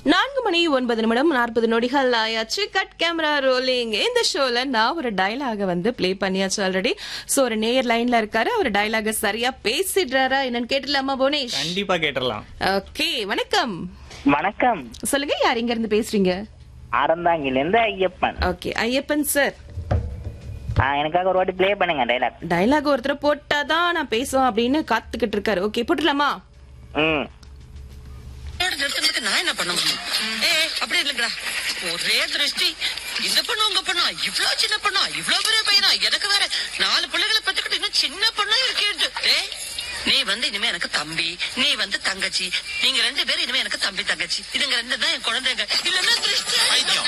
நான்கு மணி ஒன்பது நிமிடம் நாற்பது நொடிகள் ஆயாச்சு கட் கேமரா ரோலிங் இந்த ஷோல நான் ஒரு டயலாக வந்து ப்ளே பண்ணியாச்சு ஆல்ரெடி சோ ஒரு நேயர் லைன்ல இருக்காரு அவர் டயலாக சரியா பேசிடுறாரா என்னன்னு கேட்டுலாமா புவனேஷ் கண்டிப்பா கேட்டுடலாம் ஓகே வணக்கம் வணக்கம் சொல்லுங்க யார் இங்க இருந்து பேசுறீங்க அறந்தாங்கில இருந்து ஐயப்பன் ஓகே ஐயப்பன் சார் ஆ, எனக்காக ஒரு வாட்டி ப்ளே பண்ணுங்க டைலாக் டயலாக் ஒருத்தர் போட்டாதான் நான் பேசுவேன் அப்படின்னு காத்துக்கிட்டு இருக்காரு ஓகே போட்டுலாமா ம் என்னோட நிறுத்தினதுக்கு நான் என்ன பண்ண முடியும் ஏ அப்படி இல்லைங்கடா ஒரே திருஷ்டி இந்த பொண்ணு உங்க பொண்ணா இவ்ளோ சின்ன பொண்ணா இவ்ளோ பெரிய பையனா எனக்கு வேற நாலு பிள்ளைகளை பெத்துக்கிட்டு இன்னும் சின்ன பொண்ணா இருக்கேன் ஏய் நீ வந்து இனிமே எனக்கு தம்பி நீ வந்து தங்கச்சி நீங்க ரெண்டு பேரும் இனிமே எனக்கு தம்பி தங்கச்சி இதுங்க ரெண்டு தான் என் குழந்தைங்க இல்லன்னா திருஷ்டி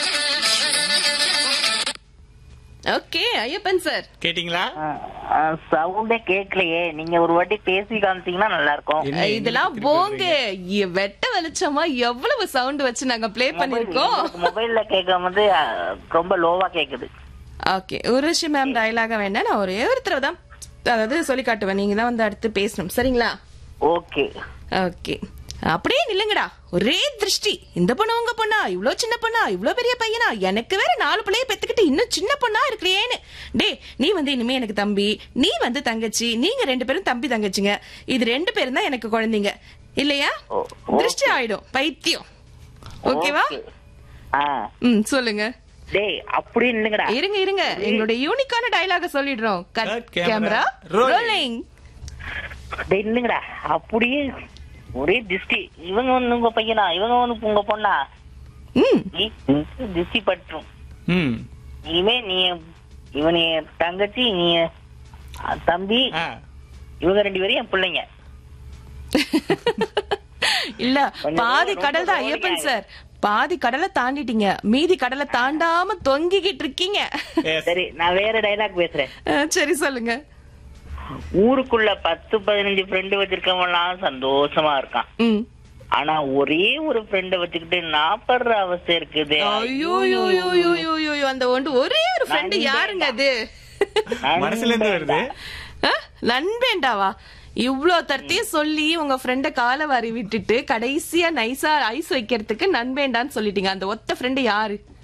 ஓகே ஐயப்பன் சார் கேட்டீங்களா சவுண்டே கேட்கலையே நீங்க ஒரு வாட்டி பேசி காமிச்சீங்கன்னா நல்லா இருக்கும் என்ன எங்க இதெல்லாம் திருப்பி போங்க இ- வெட்ட வெளிச்சமா எவ்வளவு சவுண்ட் வச்சு நாங்க ப்ளே பண்ணிருக்கோம் மொபைல்ல கேட்கும் போது ஆ, ரொம்ப லோவா கேக்குது ஓகே உருஷி மேம் டயலாக வேண்டாம் நான் ஒரே ஒரு தடவை தான் அதாவது சொல்லி காட்டுவேன் நீங்க தான் வந்து அடுத்து பேசணும் சரிங்களா ஓகே ஓகே அப்படியே நில்லுங்கடா ஒரே திருஷ்டி இந்த பொண்ணு உங்க பொண்ணா இவ்ளோ சின்ன பொண்ணா இவ்ளோ பெரிய பையனா எனக்கு வேற நாலு பிள்ளைய பெத்துக்கிட்டு இன்னும் சின்ன பொண்ணா இருக்கிறேன்னு டே நீ வந்து இனிமே எனக்கு தம்பி நீ வந்து தங்கச்சி நீங்க ரெண்டு பேரும் தம்பி தங்கச்சிங்க இது ரெண்டு பேரும் தான் எனக்கு குழந்தைங்க இல்லையா ஓ, திருஷ்டி ஆயிடும் பைத்தியம் ஓகேவா ஓகே. ஆ ம் சொல்லுங்க டேய் அப்படி இல்லைங்கடா இருங்க இருங்க எங்களுடைய யூனிக்கான டயலாக சொல்லிடுறோம் cut Cut camera, camera rolling. Rolling டேய் இல்லைங்கடா அப்படியே ஒரே திஷ்டி இவங்க வந்து உங்க பையனா இவங்க வந்து உங்க பொண்ணா ம் நீ- உனக்கு திஷ்டி பற்றும் ம் இனிமே நீ இவன் என் தங்கச்சி நீ என் தம்பி ஆ இவங்க ரெண்டு பேரும் என் பிள்ளைங்க இல்ல கொஞ்சம் பாதி ரொம்ப கடல் தான் ரொம்ப ஐயப்பன் ஓடிங்க. சார் பாதி கடலை தாண்டிட்டீங்க மீதி கடலை தாண்டாம தொங்கிக்கிட்டு இருக்கீங்க yes. சரி நான் வேற டைலாக் பேசுறேன் அஹ், சரி சொல்லுங்க ஊருக்குள்ள பத்து பதினஞ்சு ஃப்ரெண்டு வச்சிருக்கவன்லாம் சந்தோஷமா இருக்கான் ம் ஆனா ஒரே ஒரு ஃப்ரெண்ட வச்சுக்கிட்டு நான் படுற அவஸ்தை இருக்குது ஐயோ யோ யோ யோ யோ யோ யோ அந்த ஒன்று ஒரே ஒரு ஃப்ரெண்டு நண்பேண்டா. யாருங்க அது மனசுல இருந்து வருது அஹ், நண்பேண்டாவா இவ்ளோ தரத்தையும் சொல்லி உங்க ஃப்ரெண்ட காலை வாரி விட்டுட்டு கடைசியா நைஸா ஐஸ் வைக்கிறதுக்கு நண்பேண்டான்னு சொல்லிட்டீங்க அந்த ஒத்த ஃப்ரெண்டு யாரு